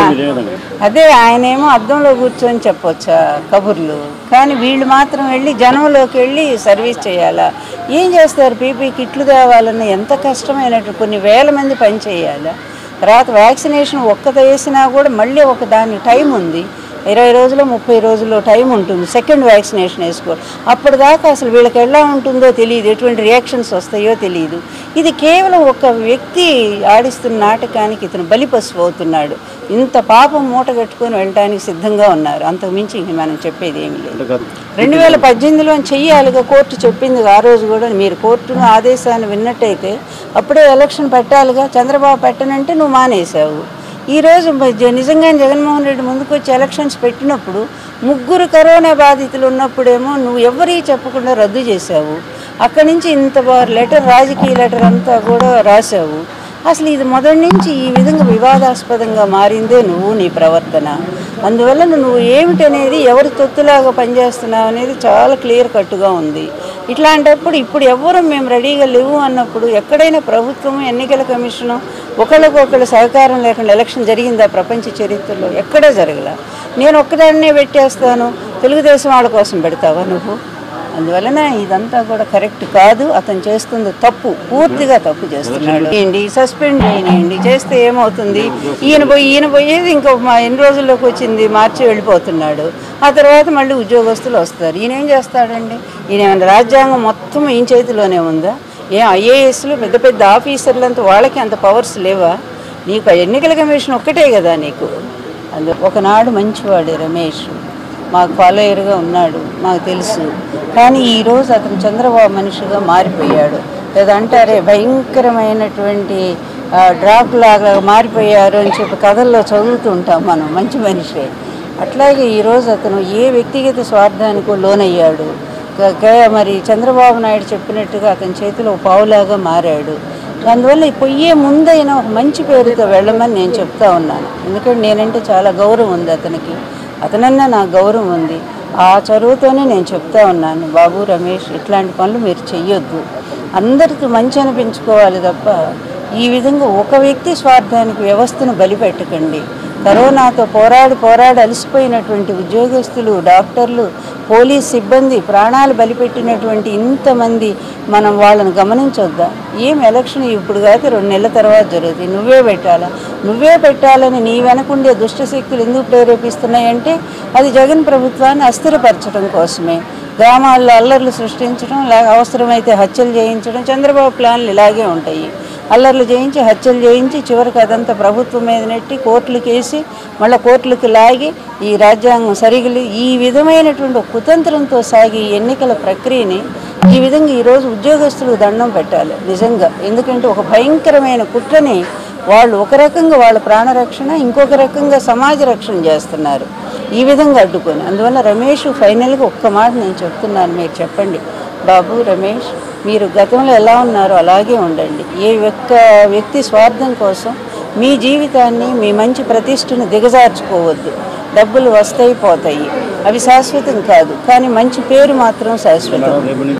మీరు ఏ విధంగా అదే ఆయనేమో అద్దంలో కూర్చొని చెప్పొచ్చా కబుర్లు కానీ వీళ్ళు మాత్రం వెళ్ళి జనంలోకి వెళ్ళి సర్వీస్ చేయాలా ఏం చేస్తారు పీపీ కిట్లు తేవాలన్న ఎంత కష్టమైనట్టు కొన్ని వేల మంది పని చేయాలా తర్వాత వ్యాక్సినేషన్ ఒక్కత వేసినా కూడా మళ్ళీ ఒక దాని టైం ఉంది ఇరవై రోజులు ముప్పై రోజుల్లో టైం ఉంటుంది సెకండ్ వ్యాక్సినేషన్ వేసుకో అప్పటిదాకా అసలు వీళ్ళకి ఎలా ఉంటుందో తెలియదు ఎటువంటి రియాక్షన్స్ వస్తాయో తెలియదు ఇది కేవలం ఒక వ్యక్తి ఆడిస్తున్న నాటకానికి ఇతను బలిపశువు అవుతున్నాడు ఇంత పాపం మూట కట్టుకొని వెళ్ళడానికి సిద్ధంగా ఉన్నారు అంతకు మించి ఇంక మనం చెప్పేది ఏమీ లేదు అంటే గత రెండు వేల పద్దెనిమిదిలో చెయ్యాలిగా కోర్టు చెప్పింది ఆ రోజు కూడా మీరు కోర్టును ఆదేశాన్ని విన్నట్టయితే అప్పుడే ఎలక్షన్ పెట్టాలిగా చంద్రబాబు పెట్టనంటే నువ్వు మానేశావు ఈరోజు మ- జ- నిజంగానే జగన్మోహన్ రెడ్డి ముందుకు వచ్చి ఎలక్షన్స్ పెట్టినప్పుడు ముగ్గురు కరోనా బాధితులు ఉన్నప్పుడేమో నువ్వు ఎవరికి చెప్పకుండా రద్దు చేశావు అక్కడి నుంచి ఇంత లెటర్ రాజకీయ లెటర్ అంతా కూడా రాశావు అసలు ఇది మొదటి నుంచి ఈ విధంగా వివాదాస్పదంగా మారిందే నువ్వు నీ ప్రవర్తన అందువల్ల నువ్వు ఏమిటనేది ఎవరి తొత్తులాగా పనిచేస్తున్నావు అనేది చాలా క్లియర్ కట్టుగా ఉంది ఇట్లాంటప్పుడు ఇప్పుడు ఎవ్వరూ మేము రెడీగా లేవు అన్నప్పుడు ఎక్కడైనా ప్రభుత్వం ఎన్నికల కమిషను ఒకళ్ళకొకళ్ళు సహకారం లేకుండా ఎలక్షన్ జరిగిందా ప్రపంచ చరిత్రలో ఎక్కడా జరగల నేను ఒక్కదాన్నే పెట్టేస్తాను తెలుగుదేశం వాళ్ళ కోసం పెడతావా నువ్వు అందువలన ఇదంతా కూడా కరెక్ట్ కాదు అతను చేస్తుంది తప్పు పూర్తిగా తప్పు చేస్తున్నాడు ఏంటి సస్పెండ్ చేయనియండి చేస్తే ఏమవుతుంది ఈయన పోయి ఈయన పోయేది ఇంకో మా ఎన్ని రోజుల్లోకి వచ్చింది మార్చి వెళ్ళిపోతున్నాడు ఆ తర్వాత మళ్ళీ ఉద్యోగస్తులు వస్తారు ఈయన ఏం చేస్తాడండి ఈయన ఏమన్నా రాజ్యాంగం మొత్తం ఈయన చేతిలోనే ఉందా ఏ ఐఏఎస్లు పెద్ద పెద్ద ఆఫీసర్లంతా వాళ్ళకి అంత పవర్స్ లేవా నీకు ఎన్నికల కమిషన్ ఒక్కటే కదా నీకు అందు ఒకనాడు మంచివాడు రమేష్ మాకు ఫాలోయర్గా ఉన్నాడు మాకు తెలుసు కానీ ఈరోజు అతను చంద్రబాబు మనిషిగా మారిపోయాడు లేదా అంటారే భయంకరమైనటువంటి ఆ, డ్రాక్ లాగా మారిపోయారు అని చెప్పి కథల్లో చదువుతూ ఉంటాం మనం మంచి మనిషే అట్లాగే ఈరోజు అతను ఏ వ్యక్తిగత స్వార్థానికో లోనయ్యాడు క- క- మరి చంద్రబాబు నాయుడు చెప్పినట్టుగా అతని చేతిలో ఒక పావులాగా మారాడు అందువల్ల ఈ పొయ్యే ముందైనా ఒక మంచి పేరుతో వెళ్ళమని నేను చెప్తా ఉన్నాను ఎందుకంటే నేనంటే చాలా గౌరవం ఉంది అతనికి అతనన్నా నాకు గౌరవం ఉంది ఆ చదువుతోనే నేను చెప్తా ఉన్నాను బాబు రమేష్ ఇట్లాంటి పనులు మీరు చెయ్యొద్దు అందరితో మంచి అనిపించుకోవాలి తప్ప ఈ విధంగా ఒక వ్యక్తి స్వార్థానికి వ్యవస్థను బలిపెట్టకండి కరోనాతో పోరాడి పోరాడి అలసిపోయినటువంటి ఉద్యోగస్తులు డాక్టర్లు పోలీస్ సిబ్బంది ప్రాణాలు బలిపెట్టినటువంటి ఇంతమంది మనం వాళ్ళని గమనించొద్దా ఏం ఎలక్షన్ ఇప్పుడు కాక రెండు నెలల తర్వాత జరుగుతుంది నువ్వే పెట్టాలా నువ్వే పెట్టాలని నీ వెనకుండే దుష్టశక్తులు ఎందుకు ప్రేరేపిస్తున్నాయంటే అది జగన్ ప్రభుత్వాన్ని అస్థిరపరచడం కోసమే గ్రామాల్లో అల్లర్లు సృష్టించడం లేక అవసరమైతే హత్యలు చేయించడం చంద్రబాబు ప్లాన్లు ఇలాగే ఉంటాయి అల్లర్లు చేయించి హత్యలు చేయించి చివరికి అదంతా ప్రభుత్వం మీద నెట్టి కోర్టులకు వేసి మళ్ళీ కోర్టులకు లాగి ఈ రాజ్యాంగం సరిగిలి ఈ విధమైనటువంటి ఒక కుతంత్రంతో సాగి ఈ ఎన్నికల ప్రక్రియని ఈ విధంగా ఈరోజు ఉద్యోగస్తులకు దండం పెట్టాలి నిజంగా ఎందుకంటే ఒక భయంకరమైన కుట్రని వాళ్ళు ఒక రకంగా వాళ్ళ ప్రాణరక్షణ ఇంకొక రకంగా సమాజ రక్షణ చేస్తున్నారు ఈ విధంగా అడ్డుకొని అందువల్ల రమేష్ ఫైనల్గా ఒక్క మాట నేను చెప్తున్నాను మీరు చెప్పండి బాబు రమేష్ మీరు గతంలో ఎలా ఉన్నారో అలాగే ఉండండి ఏ ఒక్క వ్యక్తి స్వార్థం కోసం మీ జీవితాన్ని మీ మంచి ప్రతిష్టను దిగజార్చుకోవద్దు డబ్బులు వస్తాయి పోతాయి అవి శాశ్వతం కాదు కానీ మంచి పేరు మాత్రం శాశ్వతం రేపు నుంచి